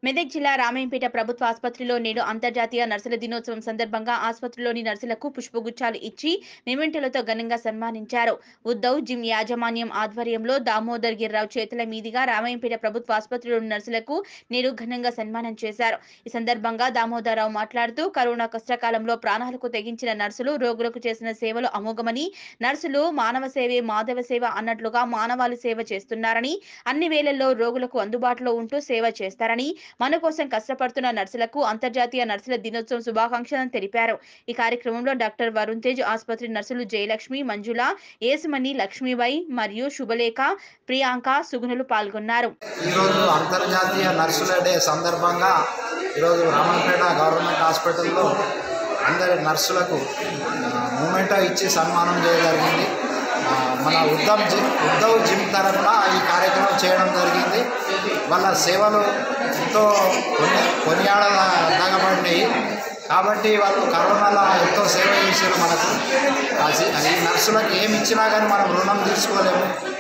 మెదక్ జిల్లా రామాయంపేట ప్రభుత్వ ఆసుపత్రిలో నేడు అంతర్జాతీయ నర్సుల దినోత్సవం సందర్భంగా ఆసుపత్రిలోని నర్సులకు పుష్పగుచ్చాలు ఇచ్చి మెమెంటోలతో ఘనంగా సన్మానించారు ఉద్దవ్ జిమ్ యాజమాన్యం ఆధ్వర్యంలో దామోదర్ గిర్రావు చేతుల మీదుగా రామాయంపేట ప్రభుత్వ ఆసుపత్రిలోని నర్సులకు నేడు ఘనంగా సన్మానం చేశారు ఈ సందర్భంగా దామోదరరావు మాట్లాడుతూ కరోనా కష్టకాలంలో ప్రాణాలకు తెగించిన నర్సులు రోగులకు చేసిన సేవలు అమోఘమని నర్సులు మానవ సేవే మాధవ సేవ అన్నట్లుగా మానవాళి సేవ చేస్తున్నారని అన్ని వేళల్లో రోగులకు అందుబాటులో ఉంటూ సేవ చేస్తారని మన కోసం కష్టపడుతున్న నర్సులకు అంతర్జాతీయ నర్సుల దినోత్సవం శుభాకాంక్షలను తెలిపారు ఈ కార్యక్రమంలో డాక్టర్ వరుణ్ తేజ్ ఆసుపత్రి నర్సులు జయలక్ష్మి మంజుల ఏసుమణి లక్ష్మీబాయి మరియు శుభలేఖ ప్రియాంక సుగుణులు పాల్గొన్నారు ఈరోజు అంతర్జాతీయ నర్సుల డే సందర్భంగా ఈరోజు రామన్పేట గవర్నమెంట్ హాస్పిటల్లో అందరి నర్సులకు మూమెంటో ఇచ్చి సన్మానం చేయడం జరిగింది ఆ, మన ఉద్దవ్ జిమ్ ఉద్దవ్ జిమ్ తరఫున ఈ కార్యక్రమం చేయడం జరిగింది వాళ్ళ సేవలు ఎంతో కొన్ని కొనియాడదగబడినాయి కాబట్టి వాళ్ళు కరోనాలో ఎంతో సేవ చేశారు మనకు ఆ సి- ఈ నర్సులకు ఏమి ఇచ్చినా కానీ మనం రుణం తీసుకోలేము